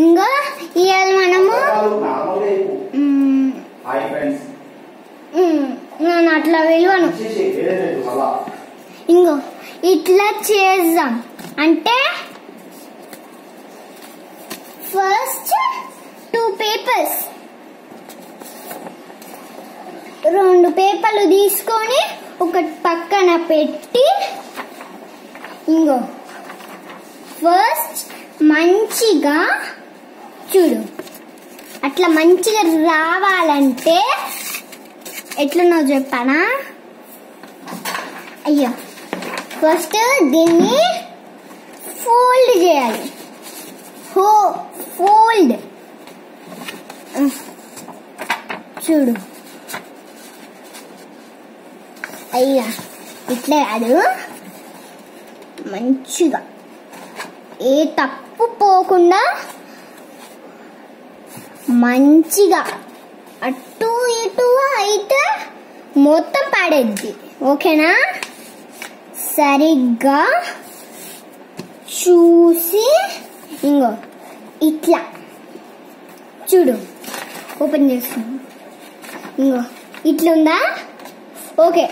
ఇంకా ఇవాళ మనము నార్మల్గా చెప్పు. మ్, హాయ్ ఫ్రెండ్స్ మ్, నేను అట్లా విలువను చేసి వేరే లేదు మళ్ళా ఇంకో ఇట్లా చేద్దాం అంటే ఫస్ట్ టూ పేపర్స్ రెండు పేపర్లు తీసుకొని ఒకటి పక్కన పెట్టి ఇంకో ఫస్ట్ మంచిగా చూడు అట్లా మంచిగా రావాలంటే ఎట్లున్నావు చెప్పానా అయ్యో ఫస్ట్ దీన్ని ఫోల్డ్ చేయాలి హో ఫోల్డ్ చూడు అయ్యా ఇట్లే కాదు మంచిగా ఏ తప్పు పోకుండా మంచిగా అటు ఇటు అయితే మొత్తం పడేద్ది ఓకేనా సరిగ్గా చూసి ఇంకో ఇట్లా చూడు ఓపెన్ చేస్తున్నాను ఇంకో ఇట్లుందా ఓకే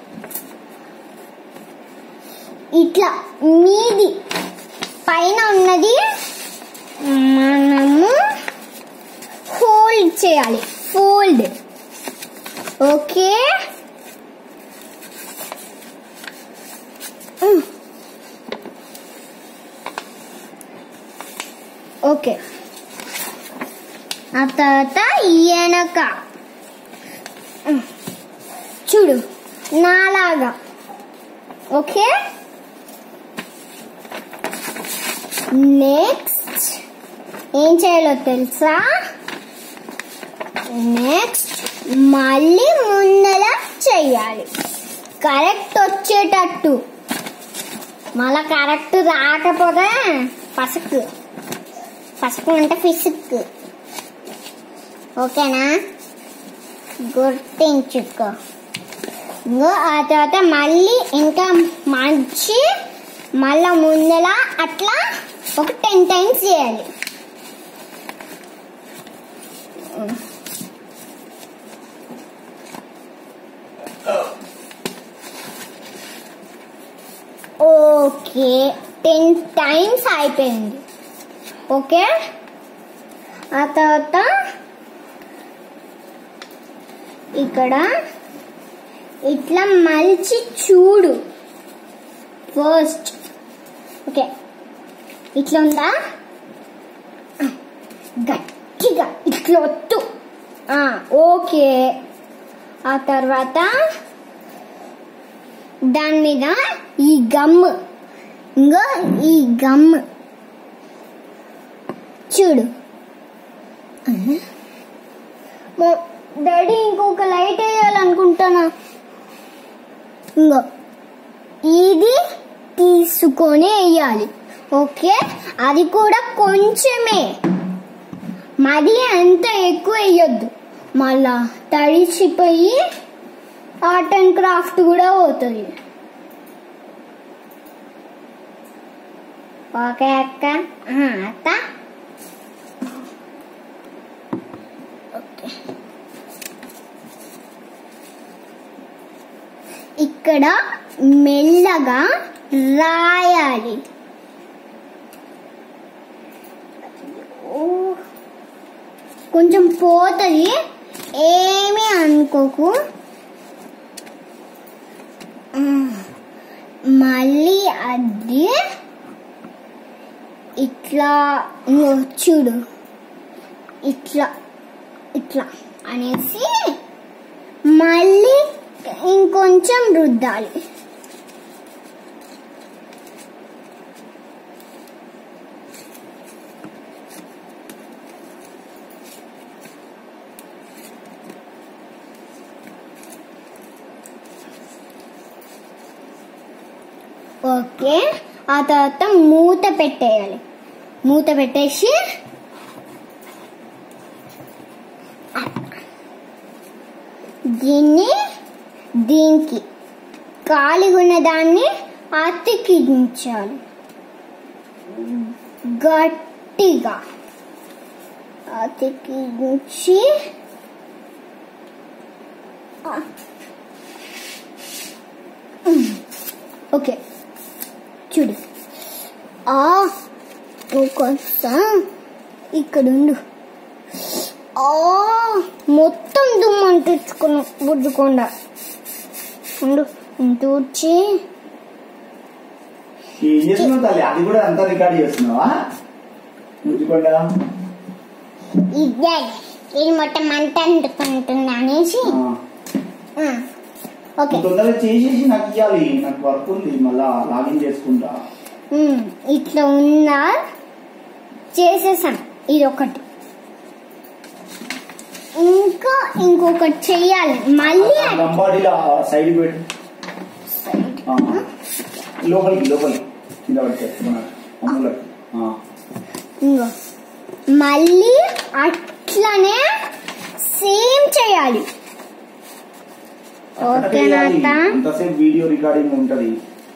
ఇట్లా మీది పైన ఉన్నది మనము హోల్డ్ చేయాలి ఫోల్డ్ ఓకే ఉమ్. ఓకే ఆ తర్వాత వెనక ఉమ్. చూడు నాలాగా ఓకే నెక్స్ట్ ఏం చేయాలో తెలుసా నెక్స్ట్ మళ్ళీ ముందర చెయ్యాలి కరెక్ట్ వచ్చేటట్టు మళ్ళా కరెక్ట్ రాకపోతే పసుకు పసుపు అంటే ఫిసుక్ ఓకేనా గుర్తించుకో ఇంకో ఆ తర్వాత మళ్ళీ ఇంకా మంచి మళ్ళా ముందల అట్లా ఒక టెన్ టైమ్స్ చేయాలి ఓకే టెన్ టైమ్స్ అయిపోయింది ఓకే ఆ తర్వాత ఇక్కడ ఇట్లా మలిచి చూడు ఫస్ట్ ఓకే ఇట్లా ఉందా ఆ, గట్టిగా ఇట్లా వద్దు ఆ, ఓకే ఆ తర్వాత దాని మీద ఈ గమ్ ఇంకో ఈ గమ్ చూడు మా- డాడీ ఇంకొక లైట్ వేయాలనుకుంటానా ఇంకో ఇది తీసుకొని వేయాలి ఓకే అది కూడా కొంచెమే మరి అంత ఎక్కువ వేయొద్దు మళ్ళా తడిసిపోయి ఆర్ట్ అండ్ క్రాఫ్ట్ కూడా పోతుంది ఓకే అక్క ఆ, అత్త ఓకే ఇక్కడ మెల్లగా రాయాలి ఓ, కొంచెం పోతుంది ఏమీ అనుకోకు ఆ, మళ్ళీ అది ఇట్లా ఇంగో చూడు ఇట్లా ఇట్లా అనేసి మళ్ళీ ఇంకొంచెం రుద్దాలి ఓకే ఆ తర్వాత మూత పెట్టేయాలి మూత పెట్టేసి దీన్ని దీనికి ఖాళీగా ఉన్న దాన్ని అతికించాలి గట్టిగా అతికించి ఆ. ఉమ్. ఓకే చూడు ఆ నువ్వు కొంచెం ఇక్కడ ఉండు ఆ మొత్తం దుమ్ము అంటించుకుని బుడ్డుకుండా ఉండు తూడ్చి ఏం చేస్తున్నావు తల్లి అది కూడా అంతా రికార్డ్ చేస్తున్నావా ముచ్చుకోండా ఇదే ఇది మొత్తం అంత అంటుకుంటుంది అనేసి ఆ, ఓకే తొందరగా చేసేసి నాకు ఇవ్వాలి నాకు వర్క్ ఉంది మళ్ళా లాగిన్ చేసుకుంటా ఉమ్, ఇట్లా ఉందా చేసేసాం ఇది ఒకటి ఇంకా ఇంకొకటి చెయ్యాలి మళ్ళీ అది- గంబాడీలో సైడ్ పెట్టు ఆ. లోపలికి లోపలికి కింద పడితే మన అమ్ములకి ఆ. ఇంకో మళ్ళీ అట్లనే సేమ్ చేయాలి అక్కడే ఓకేనా చేయాలి. అత్త? అంతసేపు వీడియో రికార్డింగ్ ఉంటది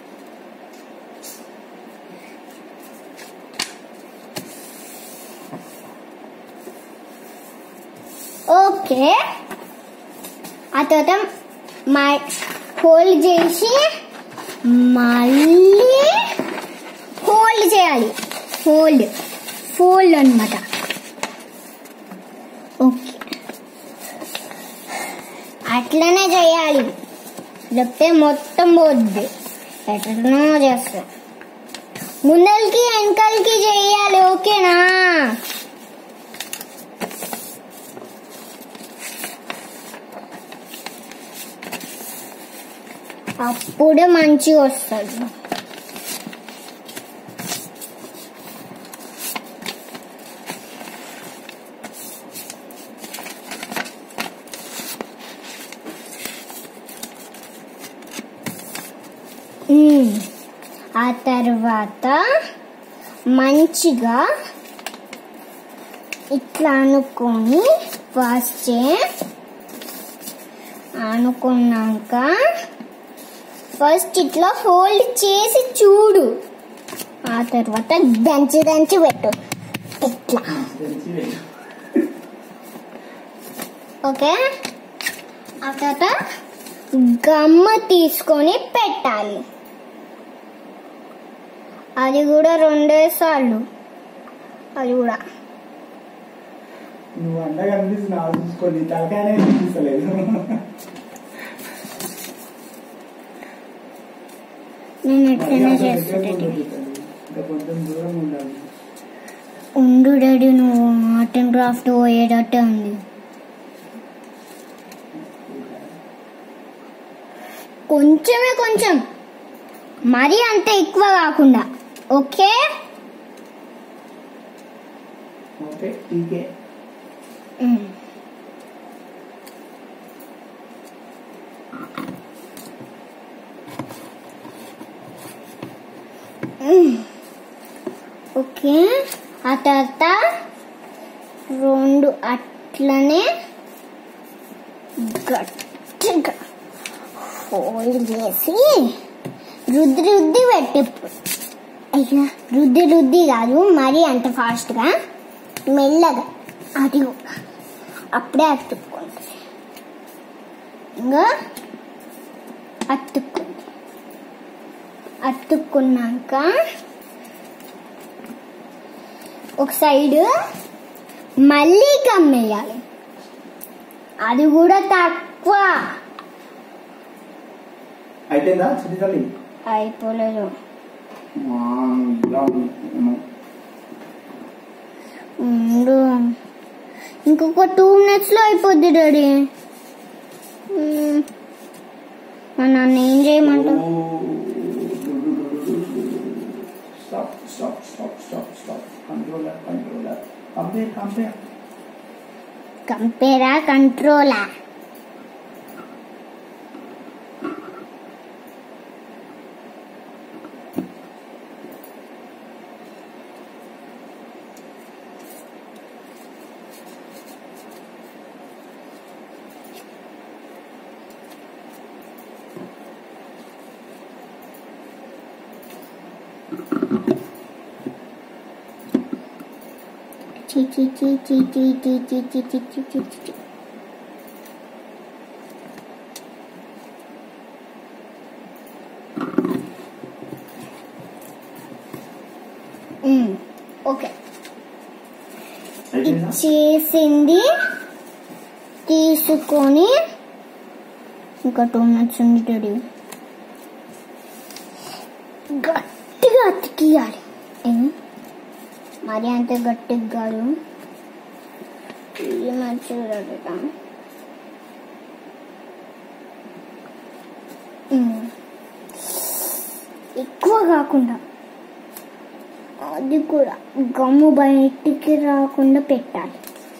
ఓకే ఆ తర్వాత మా హోల్డ్ చేసి మళ్ళీ హోల్డ్ చేయాలి హోల్డ్ ఫోల్డ్ అన్నమాట ఓకే అట్లనే చేయాలి లేకపోతే మొత్తం పోద్ది ఎట్లనో చేస్తా ముందరికి వెనకాలకి చేయాలి ఓకేనా అప్పుడే మంచిగా వస్తుంది ఉమ్. ఆ తర్వాత మంచిగా ఇట్లా అనుకొని ఫస్ట్ అనుకున్నాక ఫస్ట్ ఇట్లా హోల్డ్ చేసి చూడు ఆ తర్వాత దంచి దంచి పెట్టు ఇట్లా ఓకే ఆ తర్వాత గమ్మ తీసుకొని పెట్టాలి అది కూడా రెండే సార్లు అది కూడా నువ్వు అండగా అనిపిస్తుంది ఆలోచించుకొని తలకాయనే అనిపిస్తలేదు నేను ఎట్లైనా చేస్తాను ఇంకా కొంచెం దూరం ఉండాలి ఉండు డాడీ నువ్వు ఆర్ట్ అండ్ క్రాఫ్ట్ పోయేటట్టే ఉంది కొంచెమే కొంచెం మరీ అంత ఎక్కువ కాకుండా ఓకే ఓకే టీకే ఉమ్. ఉమ్. ఓకే ఆ తర్వాత రెండు అట్లనే గట్టిగా ఫోల్డ్ చేసి రుద్ది రుద్ది పెట్టి అయ్యా రుద్ది రుద్ది కాదు మరీ అంత ఫాస్ట్గా మెల్లగా అది కూడా అప్పుడే అతుక్కుంటుంది ఇంకా అతుక్కుంది అతుక్కున్నాక ఒక సైడ్ మళ్ళీ కమ్మేయాలి అది కూడా తక్కువ అయిపోయిందా చిటి తల్లి అయిపోలేదు ఆ, ఇలా ఉంది. ఏమో. ఉండు. ఇంకొక టూ మినిట్స్ లో అయిపోద్ది డాడీ మ్మ్. మా నాన్న ఏం చేయమంటావు stop stop stop stop stop controller controller compare compare కంపేరా కంట్రోలా చి చి చి చి చి చి చి చి చి చి చి చి చి. మ్మ్. ఓకే అయిపోయిందా ఇచ్చేసింది తీసుకొని ఇంకా టూ మినిట్స్ ఉండేది గట్టిగా అతికియాలి ఏం? మరి అంత గట్టిగా కాదు ఇది మంచిగా పెడతాం. ఉమ్. ఎక్కువ కాకుండా అది కూడా గమ్ము బయటికి రాకుండా పెట్టాలి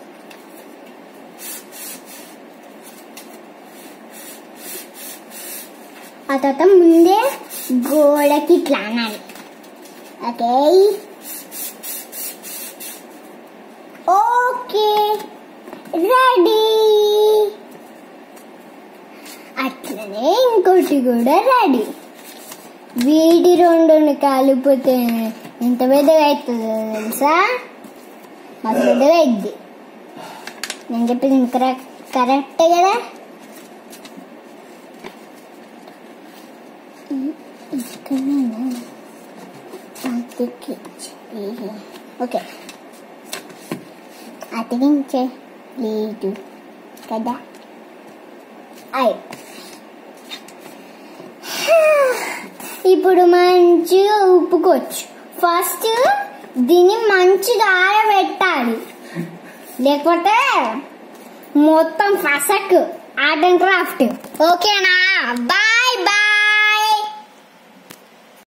ఆ తర్వాత ముందే గోడకి ఇట్లా అనాలి ఓకే ఓకే రెడీ అట్లనే ఇంకోటి కూడా రెడీ వీటి రెండుని కలిపితే ఎంత పెద్దగా అవుతుందో తెలుసా మాకు పెద్దగా అయింది నేను చెప్పింది కరెక్ట్ కరెక్టే కదా ఇక్కడనేనా? అతికించి ఓకే అతికించే లేదు కదా అయి ఇప్పుడు మంచిగా ఉప్పుకోవచ్చు ఫస్ట్ దీన్ని మంచిగా ఆరబెట్టాలి లేకపోతే మొత్తం ఫసక్ ఆర్ట్ అండ్ క్రాఫ్ట్ ఓకేనా బాయ్